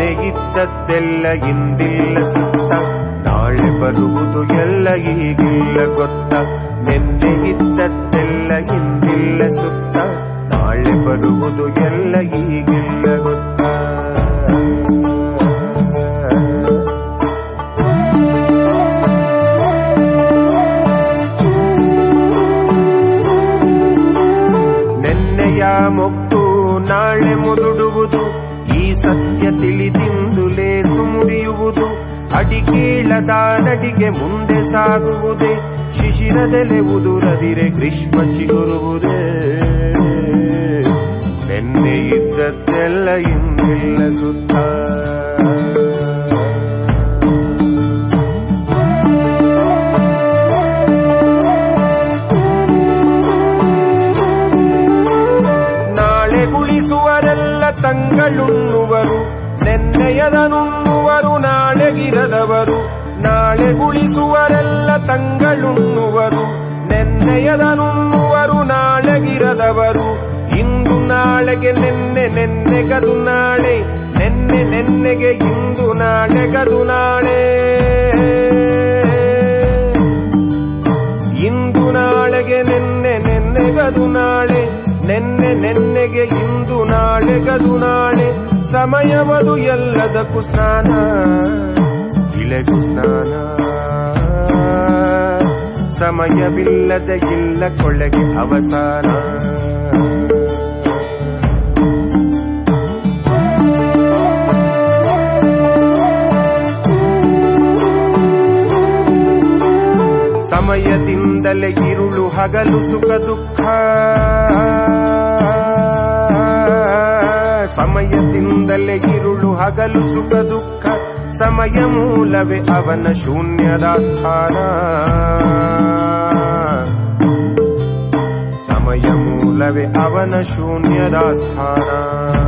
ನೆನ್ನೆ ಇದ್ದದ್ದೆಲ್ಲ ಇಂದಿಲ್ಲ ಸುತ್ತ ನಾಳೆ ಬರುವುದು ಎಲ್ಲ ಈಗಿಲ್ಲ ಗೊತ್ತ ನೆನ್ನೆ ಇದ್ದದ್ದೆಲ್ಲ ಇಂದಿಲ್ಲ ಸುತ್ತ ನಾಳೆ ಬರುವುದು ಎಲ್ಲ ಈಗಿಲ್ಲ ಗೊತ್ತ ನೆನ್ನೆಯ ಮೊಕ್ಕು ನಾಳೆ ಮುದುಡುವುದು ಈ ಸತ್ಯ ತಿಳಿದಿಂದುಲೇ ಸುಮುಡಿಯುವುದು ಅಡಿಕೇಳದ ನಡಿಗೆ ಮುಂದೆ ಸಾಗುವುದೇ ಶಿಶಿರದೆಲೆ ಉದುರದಿರೆ ಗ್ರೀಷ್ಮ ಚಿಗುರುವುದೇ ನೆನ್ನೆ ಇದ್ದದ್ದೆಲ್ಲ ಇಂದಿಲ್ಲ ಸುತ್ತ ನಾಳೆ ಗುಳಿಸುವರೆಲ್ಲ ತಂಗಳುಣ್ಣುವರು ನೆನ್ನೆಯದನುಣ್ಣುವರು ನಾಳೆಗಿರದವರು ನಾಳೆ ಗುಳಿಸುವರೆಲ್ಲ ತಂಗಳುಣ್ಣುವರು ನೆನ್ನೆಯದನುಣ್ಣುವರು ನಾಳೆಗಿರದವರು ಇಂದು ನಾಳೆಗೆ ನೆನ್ನೆ ನೆನ್ನೆಗದು ನಾಳೆ ನೆನ್ನೆ ನೆನ್ನೆಗೆ ಇಂದು ನಾಳೆಗದು ನಾಳೆ ಇಂದು ನಾಳೆಗೆ ನೆನ್ನೆ ನೆನ್ನೆಗದು ನಾಳೆ ನೆನ್ನೆ ನೆನ್ನೆಗೆ ಇಂದು ನಾಳೆಗದು ನಾಳೆ ಸಮಯವದು ಎಲ್ಲದಕ್ಕೂ ಸ್ನಾನ ಇಳೆಗೂ ಸ್ನಾನ ಸಮಯವಿಲ್ಲದ ಇಲ್ಲ ಕೊಳ್ಳೆಗೆ ಅವಸಾನ ಸಮಯದಿಂದಲೇ ಇರುಳು ಹಗಲು ಸುಖ ದುಃಖ ಸಮಯದಿಂದಲೇ ಇರುಳು ಹಗಲು ಸುಖ ದುಃಖ ಸಮಯ ಮೂಲವೇ ಅವನ ಶೂನ್ಯದ ಸ್ಥಾನ ಸಮಯ ಮೂಲವೇ ಅವನ ಶೂನ್ಯದ ಸ್ಥಾನ